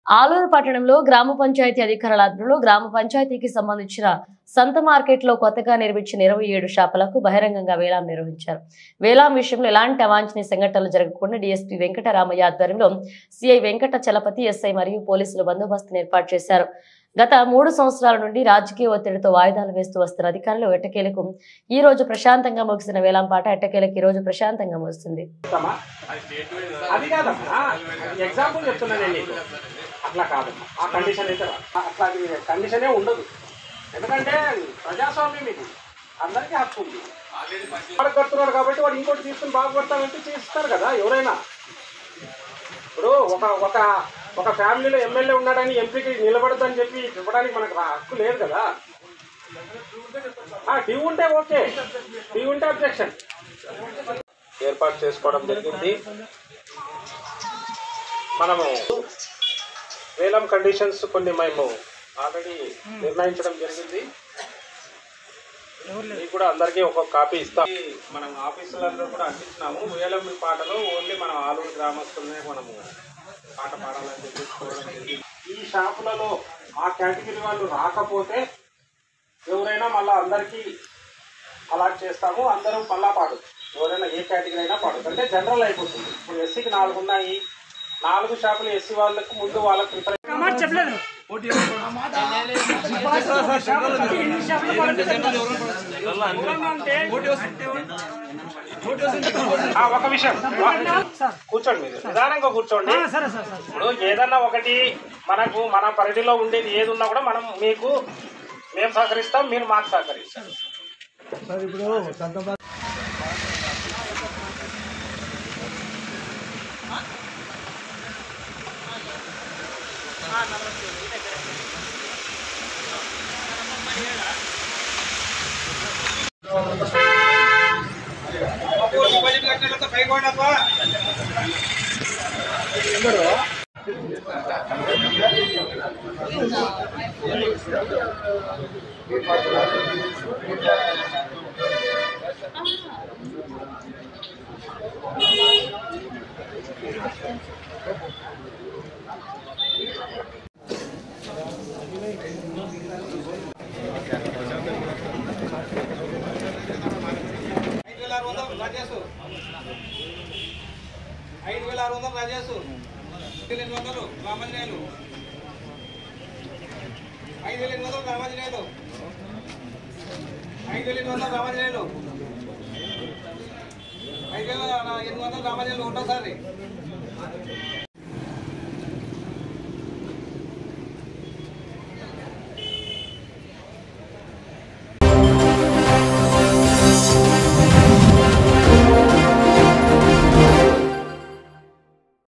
ఆలూరు పట్టణంలో గ్రామ పంచాయతీ అధికారుల ఆధ్వర్యంలో గ్రామ పంచాయతీకి సంబంధించిన సంత మార్కెట్ లో కొత్తగా నిర్మించిన ఇరవై ఏడు షాపులకు బహిరంగంగా వేలాం నిర్వహించారు వేలాం విషయంలో ఎలాంటి అవాంఛనీయ సంఘటనలు జరగకుండా డీఎస్పీ వెంకటరామయ్య ఆధ్వర్యంలో సిఐ వెంకట చలపతి ఎస్ఐ మరియు పోలీసులు బందోబస్తును ఏర్పాటు చేశారు గత మూడు సంవత్సరాల నుండి రాజకీయ ఒత్తిడితో వాయిదాలు వేస్తూ వస్తున్న అధికారులు ఎట్టకేలకు ఈ రోజు ప్రశాంతంగా ముగిసిన వేలాంపాట ఎట్టకేలకు ఈ రోజు ప్రశాంతంగా ముగుస్తుంది చెప్తామా? అది కాదమ్మా ఎగ్జాంపుల్ చెప్తున్నా నేను నీకు అట్లా కాదమ్మా ఆ కండిషన్ అయితే రా. అట్లా అది కండిషనే ఉండదు ఎందుకంటే ప్రజాస్వామ్యం ఇది అందరికీ హక్కు ఉంది వాడు కడుతున్నాడు కాబట్టి వాడు ఇంకోటి తీసుకుని బాగుపడతానంటే చేస్తారు కదా ఎవరైనా ఇప్పుడు ఒక ఒక ఒక ఫ్యామిలీలో ఎమ్మెల్యే ఉన్నాడని ఎంపీకి నిలబడదని చెప్పి ఇవ్వడానికి మనకు రా- హక్కు లేదు కదా డ్యూ ఉంటే ఓకే డ్యూ ఉంటే అబ్జెక్షన్ ఏర్పాటు చేసుకోవడం జరిగింది మనము వేలం కండిషన్స్ కొన్ని మేము ఆల్రెడీ నిర్ణయించడం జరిగింది మీకు కూడా అందరికీ ఒక్కొక్క కాపీ ఇస్తాం ఈ మనం ఆఫీసులలో కూడా అందించినాము వేలం పాటలో ఓన్లీ మనం ఆలూరు గ్రామస్తులనే మనము పాట పాడాలని చెప్పి కోరడం జరిగింది. ఈ షాపులలో ఆ కేటగిరీ వాళ్ళు రాకపోతే ఎవరైనా మళ్ళీ అందరికీ అలాట్ చేస్తాము అందరూ మళ్ళా పాడు ఎవరైనా ఏ కేటగిరీ అయినా పాడు అంటే జనరల్ అయిపోతుంది ఇప్పుడు ఎస్సీకి నాలుగు ఉన్నాయి నాలుగు షాపులు ఎస్సీ వాళ్ళకు ముందు వాళ్ళకి ప్రిఫరెన్స్ ఆ, ఒక విషయం కూర్చోండి మీరు నిదానంగా కూర్చోండి ఇప్పుడు ఏదన్నా ఒకటి మనకు మన పరిధిలో ఉండేది ఏది ఉన్నా కూడా మనం మీకు మేము సహకరిస్తాం మీరు మాకు సహకరిస్తాం ఐదు వేల ఆరు వందలు రాజేసు ఐదు వేల ఆరు వందలు రాజేసు ఐదు వేల ఎనిమిది వందలు రామంజనేయులు ఐదు వేల ఎనిమిది వందలు రామంజనేయులు ఐదు వేల ఎనిమిది వందలు రామంజనేయులు ఐదు వేల ఎనిమిది వందలు రామంజనేయులు ఒకటోసారి